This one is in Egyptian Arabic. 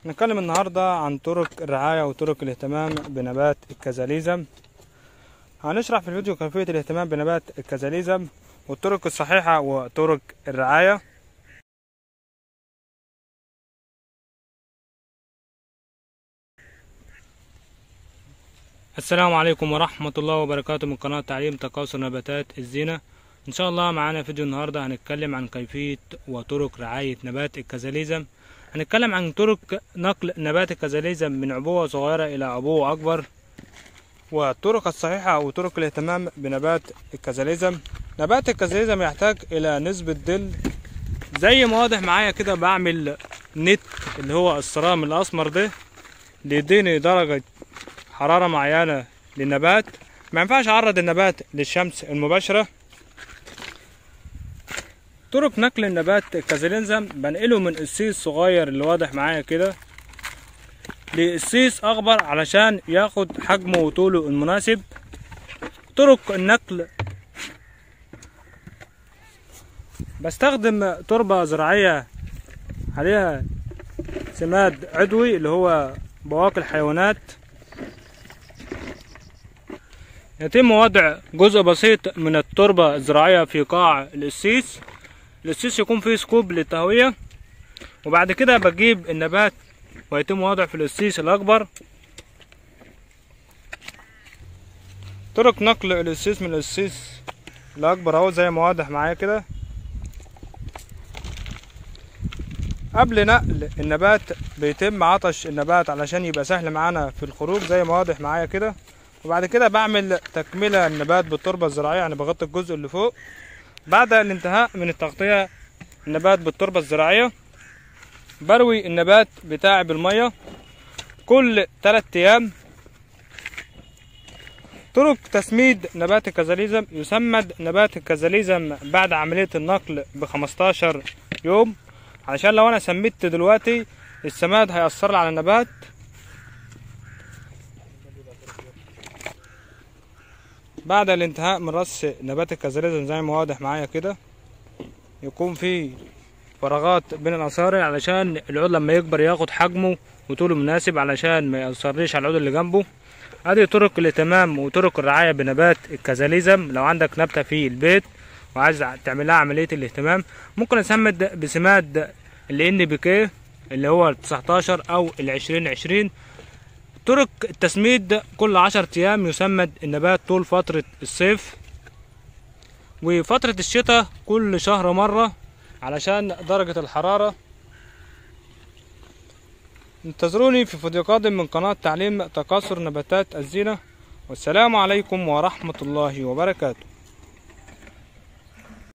نتكلم النهاردة عن طرق الرعاية وطرق الاهتمام بنبات الكازاليزم هنشرح في الفيديو كيفية الاهتمام بنبات الكازاليزم والطرق الصحيحة وطرق الرعاية السلام عليكم ورحمة الله وبركاته من قناة تعليم تكاثر نباتات الزينة ان شاء الله معانا فيديو النهاردة هنتكلم عن كيفية وطرق رعاية نبات الكازاليزم هنتكلم عن طرق نقل نبات الكازاليزم من عبوة صغيرة إلى عبوة أكبر والطرق الصحيحة وطرق الاهتمام بنبات الكازاليزم نبات الكازاليزم يحتاج إلى نسبة ظل زي ما واضح معايا كده بعمل نت اللي هو السرام الأسمر ده ليديني درجة حرارة معينة للنبات ما ينفعش أعرض النبات للشمس المباشرة طرق نقل النبات الكازاليزم بنقله من قصيص صغير اللي واضح معايا كده لقصيص اكبر علشان ياخد حجمه وطوله المناسب طرق النقل بستخدم تربة زراعية عليها سماد عضوي اللي هو بواقي الحيوانات يتم وضع جزء بسيط من التربة الزراعية في قاع القصيص القصيص يكون فيه سكوب للتهوية وبعد كده بجيب النبات ويتم وضع في القصيص الأكبر طرق نقل القصيص من القصيص الأكبر أهو زي ما واضح معايا كده قبل نقل النبات بيتم عطش النبات علشان يبقى سهل معانا في الخروج زي ما واضح معايا كده وبعد كده بعمل تكملة النبات بالتربة الزراعية يعني بغطي الجزء اللي فوق بعد الانتهاء من التغطية النبات بالتربة الزراعية بروي النبات بتاعي بالمية كل تلات أيام طرق تسميد نبات الكازاليزم يسمد نبات الكازاليزم بعد عملية النقل بخمستاشر يوم علشان لو أنا سميت دلوقتي السماد هيأثر على النبات بعد الانتهاء من رص نبات الكازاليزم زي ما واضح معايا كده يكون في فراغات بين الأصارع علشان العود لما يكبر ياخد حجمه وطوله مناسب علشان ما يأثرليش على العود اللي جنبه ادي طرق الاهتمام وطرق الرعاية بنبات الكازاليزم لو عندك نبتة في البيت وعايز تعمل لها عملية الاهتمام ممكن اسمد بسماد ال ان بي كي اللي هو ال 19 او ال 20 20 طرق التسميد كل 10 ايام يسمد النبات طول فترة الصيف وفترة الشتاء كل شهر مرة علشان درجة الحرارة انتظروني في فيديو قادم من قناة تعليم تكاثر نباتات الزينة والسلام عليكم ورحمة الله وبركاته